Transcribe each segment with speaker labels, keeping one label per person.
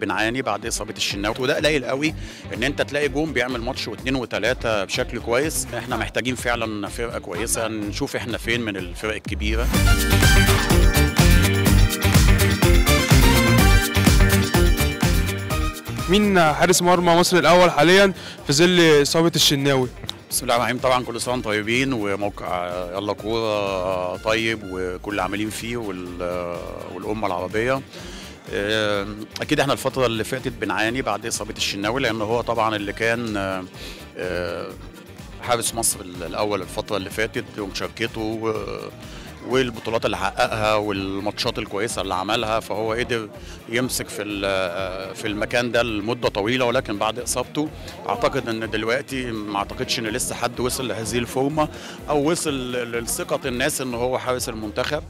Speaker 1: بنعاني بعد اصابه الشناوي وده قليل قوي ان انت تلاقي جون بيعمل ماتش واثنين وثلاثه بشكل كويس احنا محتاجين فعلا فرقه كويسه نشوف احنا فين من الفرق الكبيره
Speaker 2: مين حارس مرمى مصر الاول حاليا في ظل اصابه الشناوي
Speaker 1: بسم الله الرحمن الرحيم طبعا كل سنه وانتم طيبين وموقع يلا كوره طيب وكل عاملين فيه وال- والامه العربيه آه، اكيد احنا الفتره اللي فاتت بنعاني بعد اصابه الشناوي لان هو طبعا اللي كان آه، آه، حارس مصر الاول الفتره اللي فاتت ومشاركته و- والبطولات اللي حققها والماتشات الكويسه اللي عملها فهو قدر يمسك في ال- في المكان ده لمده طويله ولكن بعد اصابته اعتقد ان دلوقتي ما اعتقدش ان لسه حد وصل لهذه الفورمه او وصل لثقه الناس ان هو حارس المنتخب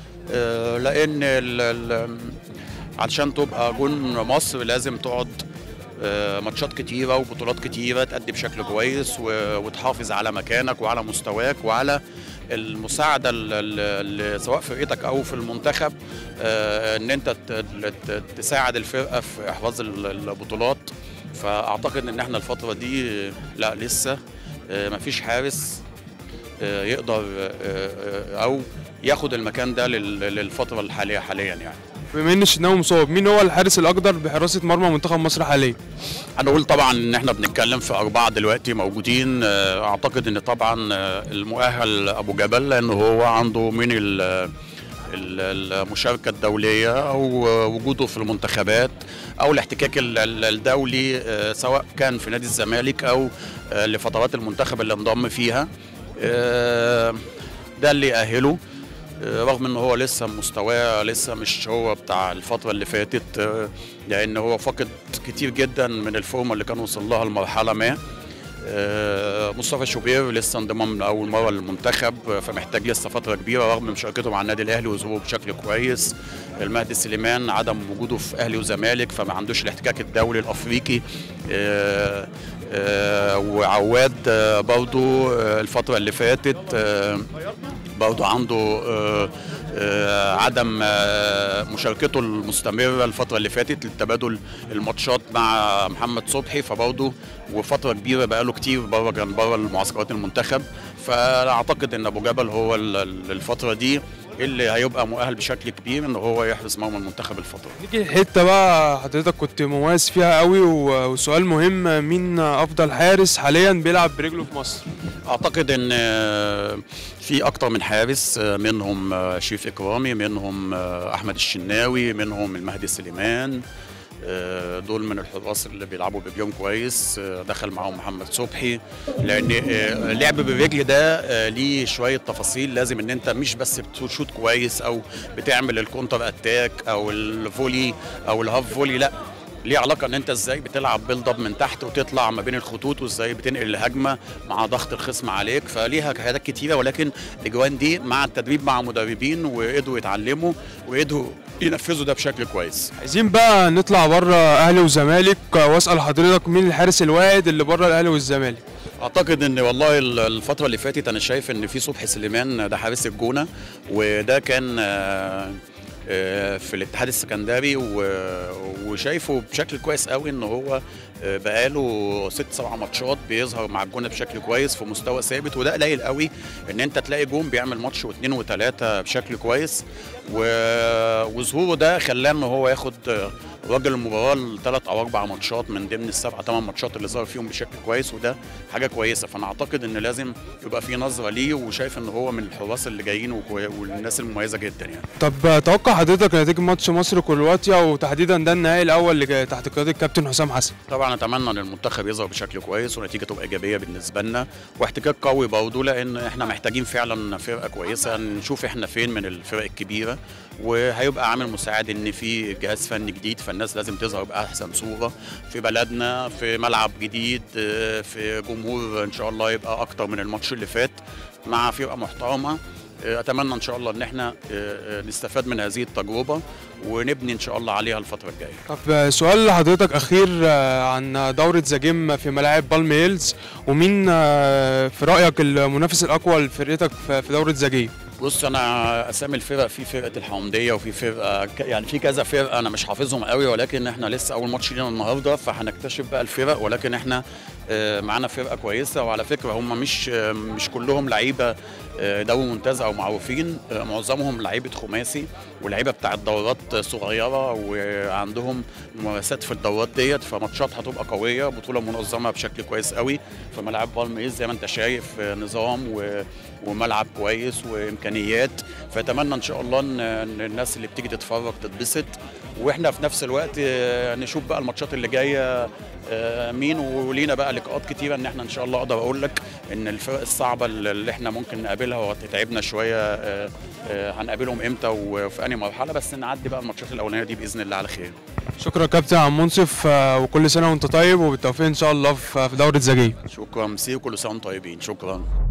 Speaker 1: آه، لان ال- ال- علشان تبقى جون مصر لازم تقعد آه، ماتشات كتيره وبطولات كتيره تأدي بشكل كويس و- وتحافظ على مكانك وعلى مستواك وعلى المساعده ال- ال- ال- سواء فرقتك او في المنتخب آه، ان انت ت- ت- تساعد الفرقه في احراز ال- البطولات فاعتقد ان احنا الفتره دي لا لسه آه، مفيش حارس آه، يقدر آه، آه، او ياخد المكان ده لل- للفتره الحاليه حاليا يعني
Speaker 2: بما ان الشناوي مصاب مين هو الحارس الاقدر بحراسه مرمى منتخب مصر حاليا
Speaker 1: انا اقول طبعا ان احنا بنتكلم في اربعه دلوقتي موجودين آه، اعتقد ان طبعا آه، المؤهل ابو جبل لان هو عنده من ال- ال- المشاركه الدوليه او وجوده في المنتخبات او الاحتكاك ال- ال- الدولي آه، سواء كان في نادي الزمالك او آه، لفترات المنتخب اللي انضم فيها آه، ده اللي يأهله آه، رغم ان هو لسه مستواه لسه مش هو بتاع الفتره اللي فاتت آه، لان هو فقد كتير جدا من الفورمه اللي كان وصل لها لمرحله ما آه، مصطفى شوبير لسه انضمام من اول مره للمنتخب آه، فمحتاج لسه فتره كبيره رغم مشاركته مع النادي الاهلي وظهوره بشكل كويس المهدي سليمان عدم وجوده في اهلي وزمالك فما عندوش الاحتكاك الدولي الافريقي آه، آه، وعواد آه، برضو آه، الفتره اللي فاتت آه، برضو عنده آه، آه، عدم آه، مشاركته المستمره الفتره اللي فاتت لتبادل الماتشات مع محمد صبحي فبرضه وفتره كبيره بقاله كتير بره كان بره المعسكرات المنتخب فاعتقد ان ابو جبل هو ال- ال- الفتره دي اللي هيبقى مؤهل بشكل كبير ان هو يحرس مرمى المنتخب الفتره دي.
Speaker 2: نيجي حته بقى حضرتك كنت مميز فيها قوي و- وسؤال مهم مين افضل حارس حاليا بيلعب برجله في مصر
Speaker 1: اعتقد ان آه، في اكتر من حارس آه، منهم آه، شريف اكرامي منهم آه، احمد الشناوي منهم المهدي سليمان آه، دول من الحراس اللي بيلعبوا برجلهم كويس آه، دخل معاهم محمد صبحي لان آه، اللعب بالرجل ده آه، ليه شويه تفاصيل لازم ان انت مش بس بتشوط كويس او بتعمل الكونتر اتاك او الفولي او الهاف فولي لا ليه علاقه ان انت ازاي بتلعب بيلد اب من تحت وتطلع ما بين الخطوط وازاي بتنقل الهجمه مع ضغط الخصم عليك فليها حاجات كتيره ولكن الاجوان دي مع التدريب مع مدربين وقدروا يتعلموا وقدروا ينفذوا ده بشكل كويس
Speaker 2: عايزين بقى نطلع بره اهلي وزمالك واسال حضرتك مين الحارس الواحد اللي بره الاهلي والزمالك
Speaker 1: اعتقد ان والله ال- الفتره اللي فاتت انا شايف ان في صبحي سليمان ده حارس الجونه وده كان آه، آه، في الاتحاد السكندري و- وشايفه بشكل كويس قوي ان هو آه، بقاله ست سبع ماتشات بيظهر مع الجونه بشكل كويس في مستوى ثابت وده قليل قوي ان انت تلاقي جون بيعمل ماتش واثنين وثلاثه بشكل كويس و- وظهوره ده خلاه ان هو ياخد آه، راجل المباراه لثلاث او اربع ماتشات من ضمن السبع ثمان ماتشات اللي ظهر فيهم بشكل كويس وده حاجه كويسه فانا اعتقد ان لازم يبقى في نظره ليه وشايف ان هو من الحراس اللي جايين وكوي- والناس المميزه جدا يعني
Speaker 2: طب توقع حضرتك نتيجه ماتش مصر كرواتيا وتحديدا ده النهائي الاول اللي جاي تحت قياده الكابتن حسام حسن
Speaker 1: طبعا اتمنى ان المنتخب يظهر بشكل كويس ونتيجه تبقى ايجابيه بالنسبه لنا واحتكاك قوي برضه لان احنا محتاجين فعلا فرقه كويسه نشوف احنا فين من الفرق الكبيره وهيبقى عامل مساعد ان في جهاز فني جديد فالناس لازم تظهر باحسن صوره في بلدنا في ملعب جديد آه، في جمهور ان شاء الله يبقى اكتر من الماتش اللي فات مع فرقه محترمه آه، اتمنى ان شاء الله ان احنا آه، آه، نستفاد من هذه التجربه ونبني ان شاء الله عليها الفتره الجايه
Speaker 2: طب سؤال لحضرتك اخير آه، عن دوره زاجيم في ملاعب بالم هيلز ومين آه، في رايك المنافس الاقوى لفرقتك في في دوره زاجيم
Speaker 1: بص انا اسامي الفرق في فرقه الحومديه وفي فرقه ك- يعني في كذا فرقه انا مش حافظهم قوي ولكن احنا لسه اول ماتش لينا النهارده فهنكتشف بقى الفرق ولكن احنا آه، معانا فرقه كويسه وعلى فكره هم مش آه، مش كلهم لعيبه آه، دوري ممتاز او معروفين آه، معظمهم لعيبه خماسي ولعيبه بتاعت دورات صغيره وعندهم ممارسات في الدورات ديت فماتشات هتبقى قويه بطوله منظمه بشكل كويس قوي في ملعب بالميز زي ما انت شايف آه، نظام و وملعب كويس وامكانيات فاتمنى ان شاء الله ان إن الناس اللي بتيجي تتفرج تتبسط واحنا في نفس الوقت آه، نشوف بقى الماتشات اللي جايه آه، مين ولينا بقى لقاءات كتيره ان احنا ان شاء الله اقدر اقول لك ان الفرق الصعبه اللي احنا ممكن نقابلها وهتتعبنا شويه آه، آه، هنقابلهم امتى وفي انهي مرحله بس نعدي بقى الماتشات الاولانيه دي باذن الله على خير
Speaker 2: شكرا كابتن عم منصف آه، وكل سنه وانت طيب وبالتوفيق ان شاء الله في في دوره زجيه
Speaker 1: شكرا ميرسي وكل سنه وانتم طيبين شكرا